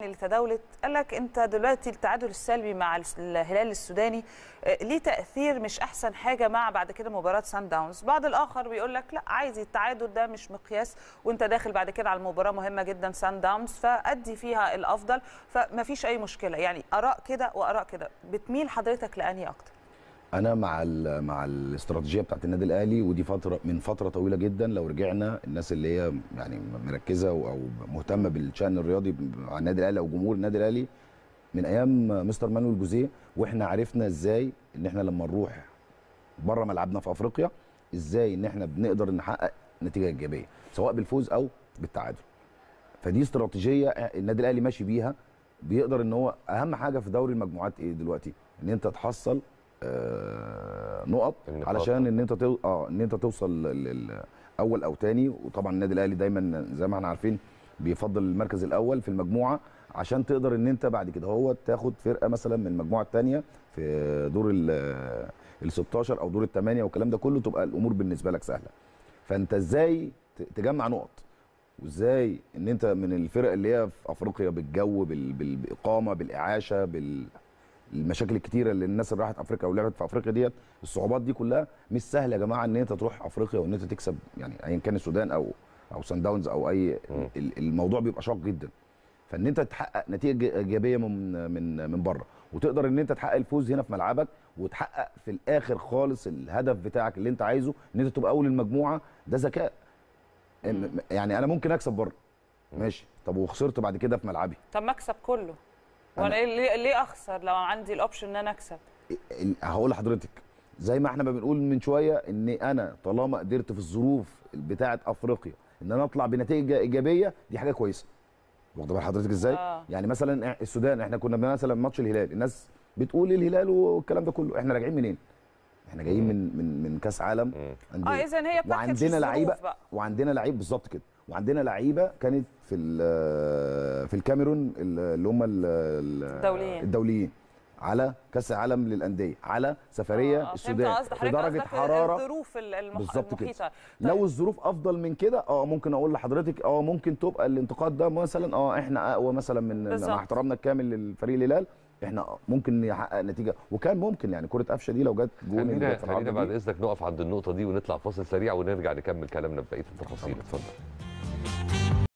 اللي تداولت قال لك انت دلوقتي التعادل السلبي مع الهلال السوداني ليه تاثير مش احسن حاجه مع بعد كده مباراه سان داونز بعض الاخر بيقول لك لا عايزي التعادل ده مش مقياس وانت داخل بعد كده على المباراه مهمه جدا سان داونز فادي فيها الافضل فما فيش اي مشكله يعني اراء كده واراء كده بتميل حضرتك لانهي اكتر انا مع مع الاستراتيجيه بتاعت النادي الاهلي ودي فتره من فتره طويله جدا لو رجعنا الناس اللي هي يعني مركزه او مهتمه بالشان الرياضي مع النادي الاهلي او جمهور النادي الاهلي من ايام مستر مانويل جوزيه واحنا عرفنا ازاي ان احنا لما نروح بره ملعبنا في افريقيا ازاي ان احنا بنقدر نحقق نتيجه ايجابيه سواء بالفوز او بالتعادل فدي استراتيجيه النادي الاهلي ماشي بيها بيقدر ان هو اهم حاجه في دوري المجموعات ايه دلوقتي ان انت تحصل آه نقط علشان ان انت تو... اه ان انت توصل للاول او تاني وطبعا النادي الاهلي دايما زي ما احنا عارفين بيفضل المركز الاول في المجموعه عشان تقدر ان انت بعد كده هو تاخد فرقه مثلا من المجموعه الثانيه في دور ال 16 او دور الثمانيه والكلام ده كله تبقى الامور بالنسبه لك سهله فانت ازاي تجمع نقط وازاي ان انت من الفرق اللي هي في افريقيا بالجو بالاقامه بالاعاشه بال المشاكل الكتيره اللي الناس اللي راحت افريقيا او لعبت في افريقيا ديت الصعوبات دي كلها مش سهله يا جماعه ان انت تروح افريقيا وان انت تكسب يعني ايا كان السودان او او سان داونز او اي الموضوع بيبقى شاق جدا فان انت تحقق نتيجه ايجابيه من من من بره وتقدر ان انت تحقق الفوز هنا في ملعبك وتحقق في الاخر خالص الهدف بتاعك اللي انت عايزه ان انت تبقى اول المجموعه ده ذكاء يعني انا ممكن اكسب بره ماشي طب وخسرت بعد كده في ملعبي طب ما اكسب كله وانا ليه ليه اخسر لو عندي الاوبشن ان انا اكسب هقول لحضرتك زي ما احنا بنقول من شويه ان انا طالما قدرت في الظروف بتاعه افريقيا ان انا اطلع بنتيجه ايجابيه دي حاجه كويسه واخده بال حضرتك ازاي آه. يعني مثلا السودان احنا كنا مثلا ماتش الهلال الناس بتقول الهلال والكلام ده كله احنا راجعين منين احنا جايين من من من كاس عالم اه اذا هي وعندنا لعيبه وعندنا لعيب بالظبط كده وعندنا لعيبه كانت في في الكاميرون اللي هم الدوليين الدوليين على كاس العالم للانديه على سفريه آه السودان في درجه حراره الظروف المح... بالظبط كده طيب. لو الظروف افضل من كده اه ممكن اقول لحضرتك اه ممكن تبقى الانتقاد ده مثلا اه احنا اقوى مثلا من بالزبط. مع احترامنا الكامل للفريق الهلال احنا ممكن نحقق نتيجه وكان ممكن يعني كره قفشه دي لو جت جون خلينا خلينا بعد اذنك نقف عند النقطه دي ونطلع فاصل سريع ونرجع نكمل كلامنا بقيه التفاصيل اتفضل